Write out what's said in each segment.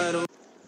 గారు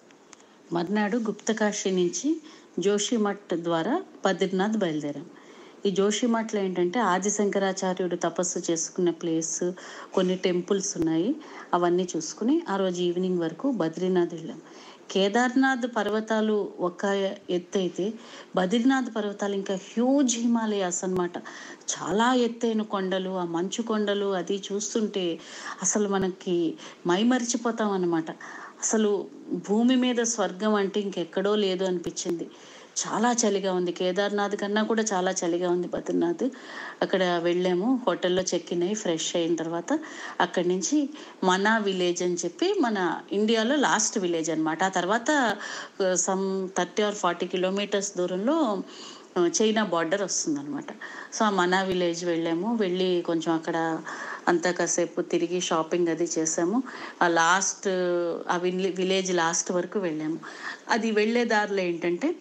మర్నాడు గుప్తకాశీ నుంచి జోషిమఠ్ ద్వారా బద్రీనాథ్ బయలుదేరాం ఈ జోషిమఠ్లో ఏంటంటే ఆది శంకరాచార్యుడు తపస్సు చేసుకున్న ప్లేస్ కొన్ని టెంపుల్స్ ఉన్నాయి అవన్నీ చూసుకుని ఆ రోజు ఈవినింగ్ వరకు బద్రీనాథ్ వెళ్ళాం కేదార్నాథ్ పర్వతాలు ఒక ఎత్తు అయితే బద్రీనాథ్ పర్వతాలు ఇంకా హ్యూజ్ హిమాలయాస్ అన్నమాట చాలా ఎత్తైన కొండలు ఆ మంచు కొండలు అది చూస్తుంటే అసలు మనకి మైమరిచిపోతాం అన్నమాట అసలు భూమి మీద స్వర్గం అంటే ఇంకెక్కడో లేదు అనిపించింది చాలా చలిగా ఉంది కేదార్నాథ్ కన్నా కూడా చాలా చలిగా ఉంది బద్రీనాథ్ అక్కడ వెళ్ళాము హోటల్లో చెక్ ఇన్ అయ్యి ఫ్రెష్ అయిన తర్వాత అక్కడి నుంచి మనా విలేజ్ అని చెప్పి మన ఇండియాలో లాస్ట్ విలేజ్ అన్నమాట ఆ తర్వాత some thirty or forty kilometres దూరంలో ఆ, చైనా బార్డర్ వస్తుందన్నమాట సో ఆ మనా విలేజ్ వెళ్ళాము వెళ్ళి కొంచెం అక్కడ అంతా కాసేపు తిరిగి షాపింగ్ అది చేసాము ఆ లాస్ట్ ఆ విల్- విలేజ్ లాస్ట్ వరకు వెళ్ళాము అది వెళ్ళే దారిలో ఏంటంటే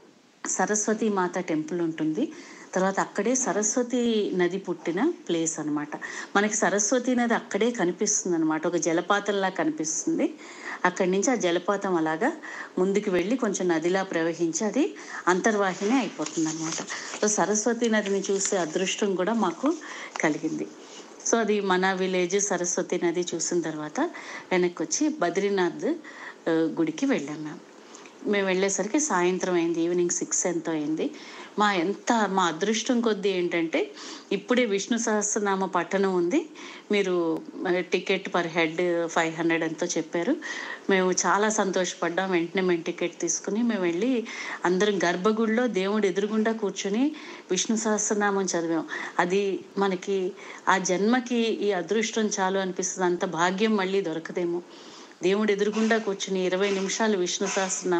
సరస్వతి మాత టెంపుల్ ఉంటుంది తర్వాత అక్కడే సరస్వతి నది పుట్టిన ప్లేస్ అన్నమాట మనకి సరస్వతి నది అక్కడే కనిపిస్తుంది అనమాట ఒక జలపాతంలా కనిపిస్తుంది అక్కడి నుంచి ఆ జలపాతం అలాగా ముందుకు వెళ్ళి కొంచెం నదిలా ప్రవహించి అది అంతర్వాహిని అయిపోతుంది అనమాట సో సరస్వతి నదిని చూసే అదృష్టం కూడా మాకు కలిగింది సో అది మన విలేజ్ సరస్వతి నది చూసిన తర్వాత వెనక్కి వచ్చి బద్రీనాథ్ ఆ, గుడికి వెళ్ళాం మేము మేము వెళ్ళేసరికి సాయంత్రం అయింది ఈవినింగ్ సిక్స్ ఎంతో అయింది మా ఎంత మా అదృష్టం కొద్దీ ఏంటంటే ఇప్పుడే విష్ణు సహస్రనామ పట్టణం ఉంది మీరు ticket per head five hundred ఎంతో చెప్పారు మేము చాలా సంతోషపడ్డాం వెంటనే మేము టికెట్ తీసుకుని మేము వెళ్ళి అందరం గర్భగుడిలో దేవుడు ఎదురుగుండా కూర్చుని విష్ణు సహస్రనామం చదివాం అది మనకి ఆ జన్మకి ఈ అదృష్టం చాలు అనిపిస్తుంది అంత భాగ్యం మళ్ళీ దొరకదేమో దేవుడు ఎదురుగుండా కూర్చుని ఇరవై నిమిషాలు విష్ణు సహస్రనామం